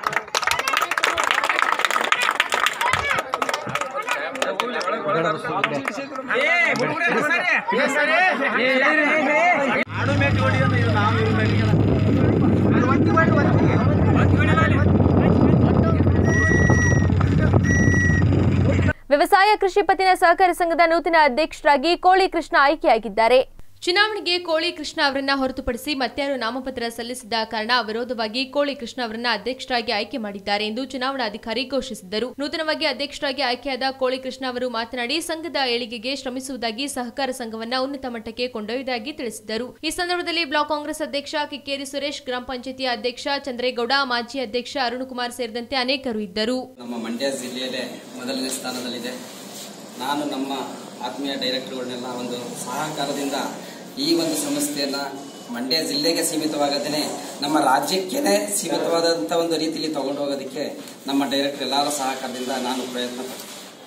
ವ್ಯವಸಾಯ ಕೃಷಿ ಪತ್ತಿನ ಸಹಕಾರಿ ಸಂಘದ ನೂತನ ಅಧ್ಯಕ್ಷರಾಗಿ ಕೋಳಿ ಕೃಷ್ಣ ಆಯ್ಕೆಯಾಗಿದ್ದಾರೆ ಚುನಾವಣೆಗೆ ಕೋಳಿ ಕೃಷ್ಣ ಅವರನ್ನ ಹೊರತುಪಡಿಸಿ ಮತ್ಯಾರು ನಾಮಪತ್ರ ಸಲ್ಲಿಸಿದ ಕಾರಣ ಅವಿರೋಧವಾಗಿ ಕೋಳಿ ಕೃಷ್ಣ ಅವರನ್ನ ಅಧ್ಯಕ್ಷರಾಗಿ ಆಯ್ಕೆ ಮಾಡಿದ್ದಾರೆ ಎಂದು ಚುನಾವಣಾಧಿಕಾರಿ ಘೋಷಿಸಿದರು ನೂತನವಾಗಿ ಅಧ್ಯಕ್ಷರಾಗಿ ಆಯ್ಕೆಯಾದ ಕೋಳಿ ಕೃಷ್ಣ ಅವರು ಮಾತನಾಡಿ ಸಂಘದ ಏಳಿಗೆಗೆ ಶ್ರಮಿಸುವುದಾಗಿ ಸಹಕಾರ ಸಂಘವನ್ನ ಉನ್ನತ ಮಟ್ಟಕ್ಕೆ ಕೊಂಡೊಯ್ಯುವುದಾಗಿ ತಿಳಿಸಿದರು ಈ ಸಂದರ್ಭದಲ್ಲಿ ಬ್ಲಾಕ್ ಕಾಂಗ್ರೆಸ್ ಅಧ್ಯಕ್ಷ ಕಿಕ್ಕೇರಿ ಸುರೇಶ್ ಗ್ರಾಮ ಪಂಚಾಯತಿಯ ಅಧ್ಯಕ್ಷ ಚಂದ್ರೇಗೌಡ ಮಾಜಿ ಅಧ್ಯಕ್ಷ ಅರುಣ್ ಕುಮಾರ್ ಸೇರಿದಂತೆ ಅನೇಕರು ಇದ್ದರು ನಮ್ಮ ಮಂಡ್ಯ ಜಿಲ್ಲೆಯಲ್ಲೇ ಮೊದಲನೇ ಸ್ಥಾನದಲ್ಲಿದೆ ನಾನು ನಮ್ಮ ಆತ್ಮೀಯ ಡೈರೆಕ್ಟರ್ಗಳನ್ನೆಲ್ಲ ಒಂದು ಸಹಕಾರದಿಂದ ಈ ಒಂದು ಸಂಸ್ಥೆಯನ್ನು ಮಂಡ್ಯ ಜಿಲ್ಲೆಗೆ ಸೀಮಿತವಾಗದೇ ನಮ್ಮ ರಾಜ್ಯಕ್ಕೇನೆ ಸೀಮಿತವಾದಂಥ ಒಂದು ರೀತಿಯಲ್ಲಿ ತಗೊಂಡು ಹೋಗೋದಕ್ಕೆ ನಮ್ಮ ಡೈರೆಕ್ಟರ್ ಎಲ್ಲರ ಸಹಕಾರದಿಂದ ನಾನು ಪ್ರಯತ್ನ ಪಡ್ತೀನಿ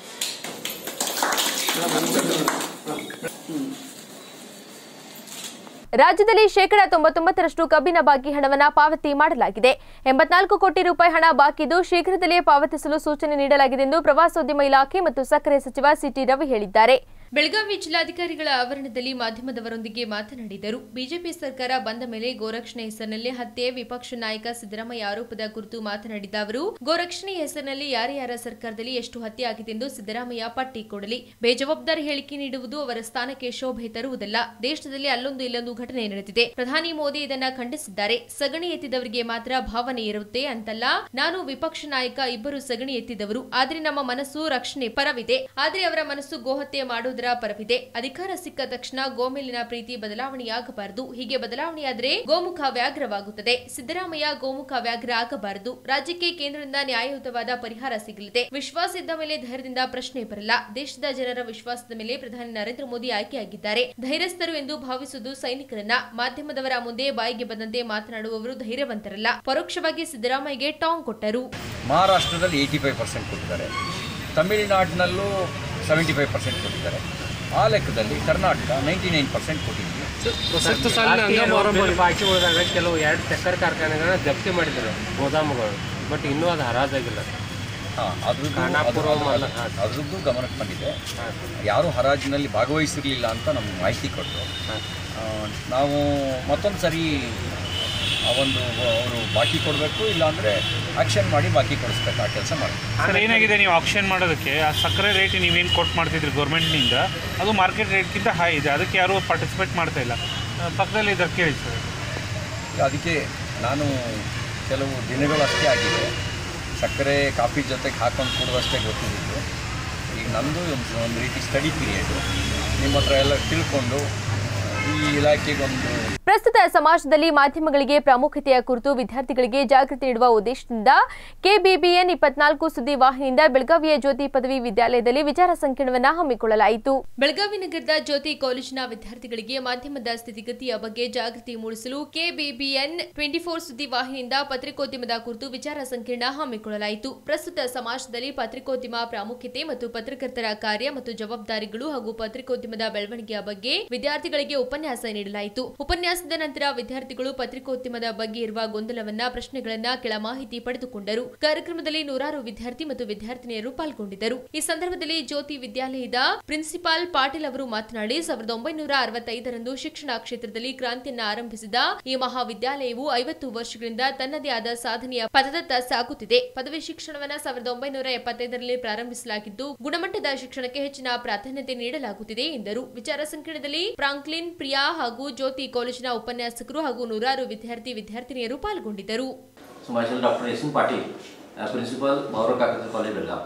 ರಾಜ್ಯದಲ್ಲಿ ಶೇಕಡಾ ತೊಂಬತ್ತೊಂಬತ್ತರಷ್ಟು ಕಬ್ಬಿನ ಬಾಕಿ ಹಣವನ್ನು ಪಾವತಿ ಮಾಡಲಾಗಿದೆ ಎಂಬತ್ನಾಲ್ಕು ಕೋಟಿ ರೂಪಾಯಿ ಹಣ ಬಾಕಿದ್ದು ಶೀಘ್ರದಲ್ಲೇ ಪಾವತಿಸಲು ಸೂಚನೆ ನೀಡಲಾಗಿದೆ ಎಂದು ಪ್ರವಾಸೋದ್ಯಮ ಇಲಾಖೆ ಮತ್ತು ಸಕ್ಕರೆ ಸಚಿವ ಸಿಟಿ ರವಿ ಹೇಳಿದ್ದಾರೆ ಬೆಳಗಾವಿ ಜಿಲ್ಲಾಧಿಕಾರಿಗಳ ಆವರಣದಲ್ಲಿ ಮಾಧ್ಯಮದವರೊಂದಿಗೆ ಮಾತನಾಡಿದರು ಬಿಜೆಪಿ ಸರ್ಕಾರ ಬಂದ ಮೇಲೆ ಗೋರಕ್ಷಣೆ ಹೆಸರಿನಲ್ಲಿ ಹತ್ಯೆ ವಿಪಕ್ಷ ನಾಯಕ ಸಿದ್ದರಾಮಯ್ಯ ಆರೋಪದ ಕುರಿತು ಮಾತನಾಡಿದ ಅವರು ಗೋರಕ್ಷಣೆ ಹೆಸರಿನಲ್ಲಿ ಯಾರ್ಯಾರ ಸರ್ಕಾರದಲ್ಲಿ ಎಷ್ಟು ಹತ್ಯೆ ಆಗಿದೆ ಎಂದು ಸಿದ್ದರಾಮಯ್ಯ ಪಟ್ಟಿ ಕೊಡಲಿ ಬೇಜವಾಬ್ದಾರಿ ಹೇಳಿಕೆ ನೀಡುವುದು ಅವರ ಸ್ಥಾನಕ್ಕೆ ಶೋಭೆ ತರುವುದಲ್ಲ ದೇಶದಲ್ಲಿ ಅಲ್ಲೊಂದು ಇಲ್ಲೊಂದು ಘಟನೆ ನಡೆದಿದೆ ಪ್ರಧಾನಿ ಮೋದಿ ಇದನ್ನ ಖಂಡಿಸಿದ್ದಾರೆ ಸಗಣಿ ಎತ್ತಿದವರಿಗೆ ಮಾತ್ರ ಭಾವನೆ ಇರುತ್ತೆ ಅಂತಲ್ಲ ನಾನು ವಿಪಕ್ಷ ನಾಯಕ ಇಬ್ಬರು ಸಗಣಿ ಎತ್ತಿದವರು ಆದ್ರೆ ನಮ್ಮ ಮನಸ್ಸು ರಕ್ಷಣೆ ಪರವಿದೆ ಆದ್ರೆ ಅವರ ಮನಸ್ಸು ಗೋಹತ್ಯೆ ಮಾಡುವುದರ ಪರವಿದೆ ಅಧಿಕಾರ ಸಿಕ್ಕ ತಕ್ಷಣ ಗೋಮೇಲಿನ ಪ್ರೀತಿ ಬದಲಾವಣೆಯಾಗಬಾರದು ಹೀಗೆ ಬದಲಾವಣೆಯಾದರೆ ಗೋಮುಖ ವ್ಯಾಘ್ರವಾಗುತ್ತದೆ ಸಿದ್ದರಾಮಯ್ಯ ಗೋಮುಖ ವ್ಯಾಘ್ರ ಆಗಬಾರದು ರಾಜ್ಯಕ್ಕೆ ಕೇಂದ್ರದಿಂದ ನ್ಯಾಯಯುತವಾದ ಪರಿಹಾರ ಸಿಗಲಿದೆ ವಿಶ್ವಾಸ ಇದ್ದ ಮೇಲೆ ಧೈರ್ಯದಿಂದ ಪ್ರಶ್ನೆ ಬರಲ್ಲ ದೇಶದ ಜನರ ವಿಶ್ವಾಸದ ಮೇಲೆ ಪ್ರಧಾನಿ ನರೇಂದ್ರ ಮೋದಿ ಆಯ್ಕೆಯಾಗಿದ್ದಾರೆ ಧೈರ್ಯಸ್ಥರು ಎಂದು ಭಾವಿಸುವುದು ಸೈನಿಕರನ್ನ ಮಾಧ್ಯಮದವರ ಮುಂದೆ ಬಾಯಿಗೆ ಬಂದಂತೆ ಮಾತನಾಡುವವರು ಧೈರ್ಯವಂತರಲ್ಲ ಪರೋಕ್ಷವಾಗಿ ಸಿದ್ದರಾಮಯ್ಯಗೆ ಟಾಂಗ್ ಕೊಟ್ಟರು ಮಹಾರಾಷ್ಟ್ರದಲ್ಲಿ ಏಯ್ಟಿ ಫೈವ್ ಪರ್ಸೆಂಟ್ ಕೊಟ್ಟಿದ್ದಾರೆ ತಮಿಳುನಾಡಿನಲ್ಲೂ ಸೆವೆಂಟಿ ಫೈವ್ ಪರ್ಸೆಂಟ್ ಕೊಟ್ಟಿದ್ದಾರೆ ಆ ಲೆಕ್ಕದಲ್ಲಿ ಕರ್ನಾಟಕ ನೈಂಟಿ ನೈನ್ ಪರ್ಸೆಂಟ್ ಕೊಟ್ಟಿದ್ವಿ ಪ್ರಸಕ್ತ ಸಾಲಿನ ಬಾಕಿ ಉಳಿದಾಗ ಕೆಲವು ಎರಡು ಸಕ್ಕರೆ ಕಾರ್ಖಾನೆಗಳನ್ನ ಜಪ್ತಿ ಮಾಡಿದ್ದಾರೆ ಗೋದಾಮುಗಳು ಬಟ್ ಇನ್ನೂ ಅದು ಹರಾಜಾಗಿಲ್ಲ ಹಾಂ ಅದ್ರದ್ದು ಖಾನಾಪುರ ಅದು- ಮಲ್ಲ- ಅದು- ಅದ್ರದ್ದು ಗಮನಕ್ಕೆ ಬಂದಿದೆ ಯಾರು ಹರಾಜಿನಲ್ಲಿ ಭಾಗವಹಿಸಿರಲಿಲ್ಲ ಅಂತ ನಮ್ಗೆ ಮಾಹಿತಿ ಕೊಟ್ಟರು ನಾವು ಮತ್ತೊಂದು ಸರಿ ಆ ಒಂದು ಅವರು ಬಾಕಿ ಕೊಡಬೇಕು ಇಲ್ಲಾಂದರೆ ಆಕ್ಷನ್ ಮಾಡಿ ಬಾಕಿ ಕೊಡಿಸ್ಬೇಕು ಆ ಕೆಲಸ ಮಾಡಿ ಸರ್ ಏನಾಗಿದೆ ನೀವು ಆಕ್ಷನ್ ಮಾಡೋದಕ್ಕೆ ಆ ಸಕ್ಕರೆ ರೇಟ್ ನೀವೇನು ಕೊಟ್ಟು ಮಾಡ್ತಿದ್ರಿ ಗೌರ್ಮೆಂಟ್ನಿಂದ ಅದು ಮಾರ್ಕೆಟ್ ರೇಟ್ಗಿಂತ ಹೈ ಇದೆ ಅದಕ್ಕೆ ಯಾರೂ ಪಾರ್ಟಿಸಿಪೇಟ್ ಮಾಡ್ತಾ ಇಲ್ಲ ಆ, ಪಕ್ಕದಲ್ಲಿ ಇದ್ದಾರೆ ಕೇಳಿ ಸರ್ ಈಗ ಅದಕ್ಕೆ ನಾನು ಕೆಲವು ದಿನಗಳಷ್ಟೇ ಆಗಿದೆ ಸಕ್ಕರೆ ಕಾಫಿ ಜೊತೆಗೆ ಹಾಕೊಂಡು ಕೊಡುವಷ್ಟೇ ಗೊತ್ತಿದ್ದು ಈಗ ನಂದು ಒಂದು ಒಂದು ರೀತಿ ಸ್ಟಡಿ ಪೀರಿಯಡು ನಿಮ್ಮ ಹತ್ರ ಎಲ್ಲ ತಿಳ್ಕೊಂಡು ಈ ಇಲಾಖೆಗೊಂದು ಪ್ರಸ್ತುತ ಸಮಾಜದಲ್ಲಿ ಮಾಧ್ಯಮಗಳಿಗೆ ಪ್ರಾಮುಖ್ಯತೆಯ ಕುರಿತು ವಿದ್ಯಾರ್ಥಿಗಳಿಗೆ ಜಾಗೃತಿ ನೀಡುವ ಉದ್ದೇಶದಿಂದ ಕೆಬಿಬಿಎನ್ ಇಪ್ಪತ್ನಾಲ್ಕು ಸುದ್ದಿ ವಾಹಿನಿಯಿಂದ ಬೆಳಗಾವಿಯ ಜ್ಯೋತಿ ಪದವಿ ವಿದ್ಯಾಲಯದಲ್ಲಿ ವಿಚಾರ ಸಂಕಿರಣವನ್ನು ಹಮ್ಮಿಕೊಳ್ಳಲಾಯಿತು ಬೆಳಗಾವಿ ನಗರದ ಜ್ಯೋತಿ ಕಾಲೇಜಿನ ವಿದ್ಯಾರ್ಥಿಗಳಿಗೆ ಮಾಧ್ಯಮದ ಸ್ಥಿತಿಗತಿಯ ಬಗ್ಗೆ ಜಾಗೃತಿ ಮೂಡಿಸಲು ಕೆಬಿಬಿಎನ್ ಟ್ವೆಂಟಿ ಫೋರ್ ಸುದ್ದಿ ವಾಹಿನಿಯಿಂದ ಪತ್ರಿಕೋದ್ಯಮದ ಕುರಿತು ವಿಚಾರ ಸಂಕಿರಣ ಹಮ್ಮಿಕೊಳ್ಳಲಾಯಿತು ಪ್ರಸ್ತುತ ಸಮಾಜದಲ್ಲಿ ಪತ್ರಿಕೋದ್ಯಮ ಪ್ರಾಮುಖ್ಯತೆ ಮತ್ತು ಪತ್ರಕರ್ತರ ಕಾರ್ಯ ಮತ್ತು ಜವಾಬ್ದಾರಿಗಳು ಹಾಗೂ ಪತ್ರಿಕೋದ್ಯಮದ ಬೆಳವಣಿಗೆಯ ಬಗ್ಗೆ ವಿದ್ಯಾರ್ಥಿಗಳಿಗೆ ಉಪನ್ಯಾಸ ನೀಡಲಾಯಿತು ಉಪನ್ಯಾಸದ ನಂತರ ವಿದ್ಯಾರ್ಥಿಗಳು ಪತ್ರಿಕೋದ್ಯಮದ ಬಗ್ಗೆ ಇರುವ ಗೊಂದಲವನ್ನ ಪ್ರಶ್ನೆಗಳನ್ನ ಕೆಳ ಮಾಹಿತಿ ಪಡೆದುಕೊಂಡರು ಕಾರ್ಯಕ್ರಮದಲ್ಲಿ ನೂರಾರು ವಿದ್ಯಾರ್ಥಿ ಮತ್ತು ವಿದ್ಯಾರ್ಥಿನಿಯರು ಪಾಲ್ಗೊಂಡಿದ್ದರು ಈ ಸಂದರ್ಭದಲ್ಲಿ ಜ್ಯೋತಿ ವಿದ್ಯಾಲಯದ ಪ್ರಿನ್ಸಿಪಾಲ್ ಪಾಟೀಲ್ ಅವರು ಮಾತನಾಡಿ ಸಾವಿರದ ಒಂಬೈನೂರ ಅರವತ್ತೈದರಂದು ಶಿಕ್ಷಣ ಕ್ಷೇತ್ರದಲ್ಲಿ ಕ್ರಾಂತಿಯನ್ನ ಆರಂಭಿಸಿದ ಈ ಮಹಾವಿದ್ಯಾಲಯವು ಐವತ್ತು ವರ್ಷಗಳಿಂದ ತನ್ನದೇ ಆದ ಸಾಧನೆಯ ಪದದತ್ತ ಸಾಗುತ್ತಿದೆ ಪದವಿ ಶಿಕ್ಷಣವನ್ನ ಸಾವಿರದ ಒಂಬೈನೂರ ಎಪ್ಪತ್ತೈದರಲ್ಲಿ ಪ್ರಾರಂಭಿಸಲಾಗಿದ್ದು ಗುಣಮಟ್ಟದ ಶಿಕ್ಷಣಕ್ಕೆ ಹೆಚ್ಚಿನ ಪ್ರಾಧಾನ್ಯತೆ ನೀಡಲಾಗುತ್ತಿದೆ ಎಂದರು ವಿಚಾರ ಸಂಕಿರಣದಲ್ಲಿ ಫ್ರಾಂಕ್ಲಿನ್ ಪ್ರಿಯಾ ಹಾಗೂ ಜ್ಯೋತಿ ಕಾಲೇಜಿನ ಉಪನ್ಯಾಸಕರು ಹಾಗೂ ನೂರಾರು ವಿದ್ಯಾರ್ಥಿ ವಿದ್ಯಾರ್ಥಿನಿಯರು ಪಾಲ್ಗೊಂಡಿದ್ದರು So myself Dr. Yasin Patil, uh, Principal Bhaurav Kakati College, Belgaum.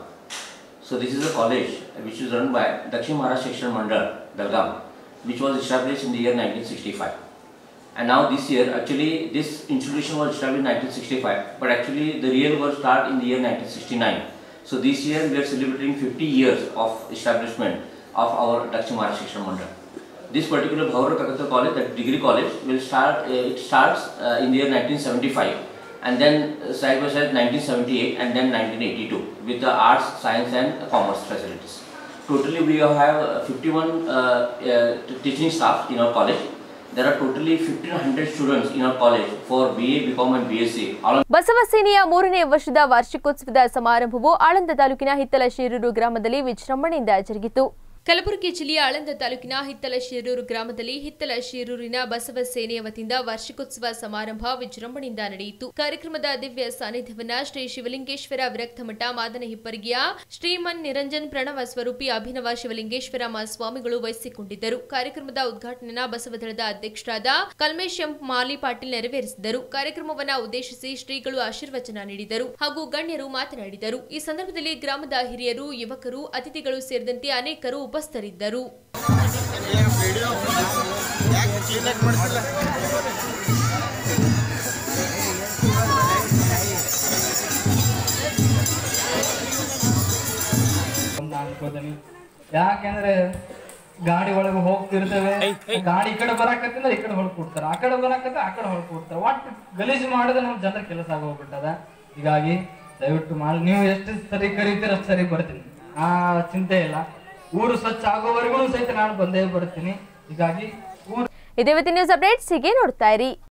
So this is a college uh, which is run by Dakshin Maharashtra Shikshan Mandal, Belgaum, which was established in the year 1965. And now this year, actually this institution was established in 1965, but actually the real work start in the year 1969. So this year we are celebrating 50 years of establishment of our Dakshin Maharashtra Shikshan Mandal. This particular Bhaurav Kakati College, that degree college, will start. Uh, it starts uh, in the year 1975, and then uh, side by side 1978, and then 1982 with the arts, science, and commerce facilities. Totally, we have uh, 51 uh, uh, t- teaching staff in our college. There are totally 1500 students in our college for BA, BCom, and BSc. All Basava ಸೇನೆಯ ಮೂರನೇ ವರ್ಷದ ವಾರ್ಷಿಕೋತ್ಸವದ ಸಮಾರಂಭವು ಆಳಂದ ತಾಲೂಕಿನ ಹಿತ್ತಲ ಶೀರೂರು ಗ್ರಾಮದಲ್ಲಿ ವಿಜೃಂಭಣೆಯಿಂದ ಜರುಗಿತು ಕಲಬುರಗಿ ಜಿಲ್ಲೆಯ ಆಳಂದ ತಾಲೂಕಿನ ಹಿತ್ತಲ ಶೀರೂರು ಗ್ರಾಮದಲ್ಲಿ ಹಿತ್ತಲ ಶೀರೂರಿನ ಬಸವ ಸೇನೆಯ ವತಿಯಿಂದ ವಾರ್ಷಿಕೋತ್ಸವ ಸಮಾರಂಭ ವಿಜೃಂಭಣೆಯಿಂದ ನಡೆಯಿತು ಕಾರ್ಯಕ್ರಮದ ದಿವ್ಯ ಸಾನ್ನಿಧ್ಯವನ್ನ ಶ್ರೀ ಶಿವಲಿಂಗೇಶ್ವರ ವಿರಕ್ತ ಮಠ ಮಾದನ ಹಿಪ್ಪರಿಗೆಯ ಶ್ರೀಮನ್ ನಿರಂಜನ್ ಪ್ರಣವ ಸ್ವರೂಪಿ ಅಭಿನವ ಶಿವಲಿಂಗೇಶ್ವರ ಸ್ವಾಮಿಗಳು ವಹಿಸಿಕೊಂಡಿದ್ದರು ಕಾರ್ಯಕ್ರಮದ ಉದ್ಘಾಟನೆಯ ಬಸವದಳದ ಅಧ್ಯಕ್ಷರಾದ ಕಲ್ಮೇಶ್ ಎಂ ಮಾಲಿ ಪಾಟೀಲ್ ನೆರವೇರಿಸಿದರು ಕಾರ್ಯಕ್ರಮವನ್ನ ಉದ್ದೇಶಿಸಿ ಶ್ರೀಗಳು ಆಶೀರ್ವಚನ ನೀಡಿದರು ಹಾಗೂ ಗಣ್ಯರು ಮಾತನಾಡಿದರು ಈ ಸಂದರ್ಭದಲ್ಲಿ ಗ್ರಾಮದ ಹಿರಿಯರು ಯುವಕರು ಅತಿಥಿಗಳು ಸೇರಿದಂತೆ ಅನೇಕರು ಉಪಸ್ಥಿತರಿದ್ದರು ಅಂತ ಅನ್ಕೋತೀನಿ ಯಾಕೆಂದ್ರೆ ಗಾಡಿ ಒಳಗೆ ಹೋಗ್ತಿರ್ತೇವೆ ಗಾಡಿ ಈ ಕಡೆ ಬರಾಕತ್ತಿಂದ್ರೆ ಈ ಕಡೆ ಹೊಳ್ಕೊಡ್ತಾರ ಆ ಕಡೆ ಬರಾಕತ್ತ ಆ ಕಡೆ ಹೊಳ್ಕೊಡ್ತಾರ ಒಟ್ಟು ಗಲೀಜು ಮಾಡಿದ್ರೆ ನಮ್ ಜನರ ಕೆಲಸ ಆಗೋಗ್ಬಿಟ್ಟದ ಹೀಗಾಗಿ ದಯವಿಟ್ಟು ಮಾಡಿ ನೀವು ಎಷ್ಟು ಸರಿ ಕರೀತೀರ ಅಷ್ಟು ಸರಿ ಬರ್ತೀನಿ ಆ ಚಿಂತೆ ಇಲ್ಲ ಊರು ಸ್ವಚ್ಛ ಆಗೋವರೆಗೂ ಸಹಿತ ನಾನು ಬಂದೇ ಬರ್ತೀನಿ ಹೀಗಾಗಿ ಊರು ಇದೇ ಇವತ್ತಿನ ನ್ಯೂಸ್ ಅಪ್ಡೇಟ್ಸ್ ಹೀಗೆ ನೋಡ್ತಾ ಇರಿ